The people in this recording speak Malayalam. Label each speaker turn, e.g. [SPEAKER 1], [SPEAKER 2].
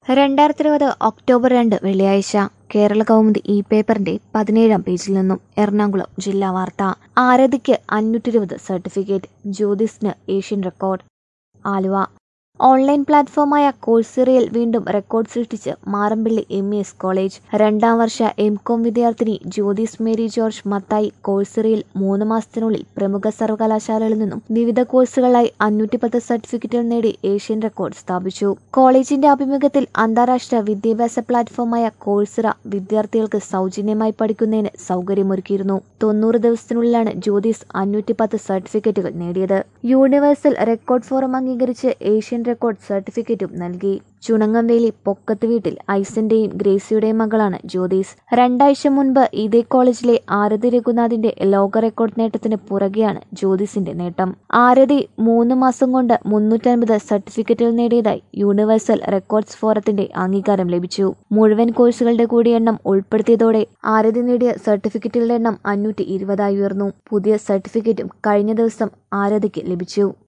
[SPEAKER 1] രണ്ടായിരത്തി ഇരുപത് ഒക്ടോബർ രണ്ട് വെള്ളിയാഴ്ച കേരള കൗമുദി ഇ പേപ്പറിന്റെ പതിനേഴാം പേജിൽ നിന്നും എറണാകുളം ജില്ലാ വാർത്ത ആരതിക്ക് അഞ്ഞൂറ്റി ഇരുപത് സർട്ടിഫിക്കറ്റ് ജ്യോതിസിന് ഏഷ്യൻ റെക്കോർഡ് ആലുവ ഓൺലൈൻ പ്ലാറ്റ്ഫോമായ കോഴ്സിറയിൽ വീണ്ടും റെക്കോർഡ് സൃഷ്ടിച്ച് മാറമ്പിള്ളി എം എസ് കോളേജ് രണ്ടാം വർഷ എം കോം വിദ്യാർത്ഥിനി ജ്യോതിസ് മേരി ജോർജ് മത്തായി കോഴ്സിറയിൽ മൂന്ന് മാസത്തിനുള്ളിൽ പ്രമുഖ സർവകലാശാലകളിൽ നിന്നും വിവിധ കോഴ്സുകളായി അഞ്ഞൂറ്റിപ്പത്ത് സർട്ടിഫിക്കറ്റുകൾ നേടി ഏഷ്യൻ റെക്കോർഡ് സ്ഥാപിച്ചു കോളേജിന്റെ ആഭിമുഖ്യത്തിൽ അന്താരാഷ്ട്ര വിദ്യാഭ്യാസ പ്ലാറ്റ്ഫോമായ കോഴ്സിറ വിദ്യാർത്ഥികൾക്ക് സൗജന്യമായി പഠിക്കുന്നതിന് സൗകര്യമൊരുക്കിയിരുന്നു തൊണ്ണൂറ് ദിവസത്തിനുള്ളിലാണ് ജ്യോതിസ് അഞ്ഞൂറ്റിപ്പത്ത് സർട്ടിഫിക്കറ്റുകൾ നേടിയത് യൂണിവേഴ്സൽ റെക്കോർഡ് ഫോറം അംഗീകരിച്ച് ഏഷ്യൻ റെക്കോർഡ് സർട്ടിഫിക്കറ്റും നൽകി ചുണങ്ങംവേലി പൊക്കത്ത് വീട്ടിൽ ഐസന്റെയും ഗ്രേസിയുടെയും മകളാണ് ജ്യോതിസ് രണ്ടാഴ്ച മുൻപ് ഇതേ കോളേജിലെ ആരതി രഘുനാഥിന്റെ ലോക റെക്കോർഡ് നേട്ടത്തിന് പുറകെയാണ് ജ്യോതിസിന്റെ നേട്ടം ആരതി മൂന്ന് മാസം കൊണ്ട് മുന്നൂറ്റൻപത് സർട്ടിഫിക്കറ്റുകൾ നേടിയതായി യൂണിവേഴ്സൽ റെക്കോർഡ്സ് ഫോറത്തിന്റെ അംഗീകാരം ലഭിച്ചു മുഴുവൻ കോഴ്സുകളുടെ കൂടി എണ്ണം ഉൾപ്പെടുത്തിയതോടെ ആരതി നേടിയ സർട്ടിഫിക്കറ്റുകളുടെ എണ്ണം അഞ്ഞൂറ്റി ഇരുപതായി ഉയർന്നു പുതിയ സർട്ടിഫിക്കറ്റും കഴിഞ്ഞ ദിവസം ആരതിക്ക് ലഭിച്ചു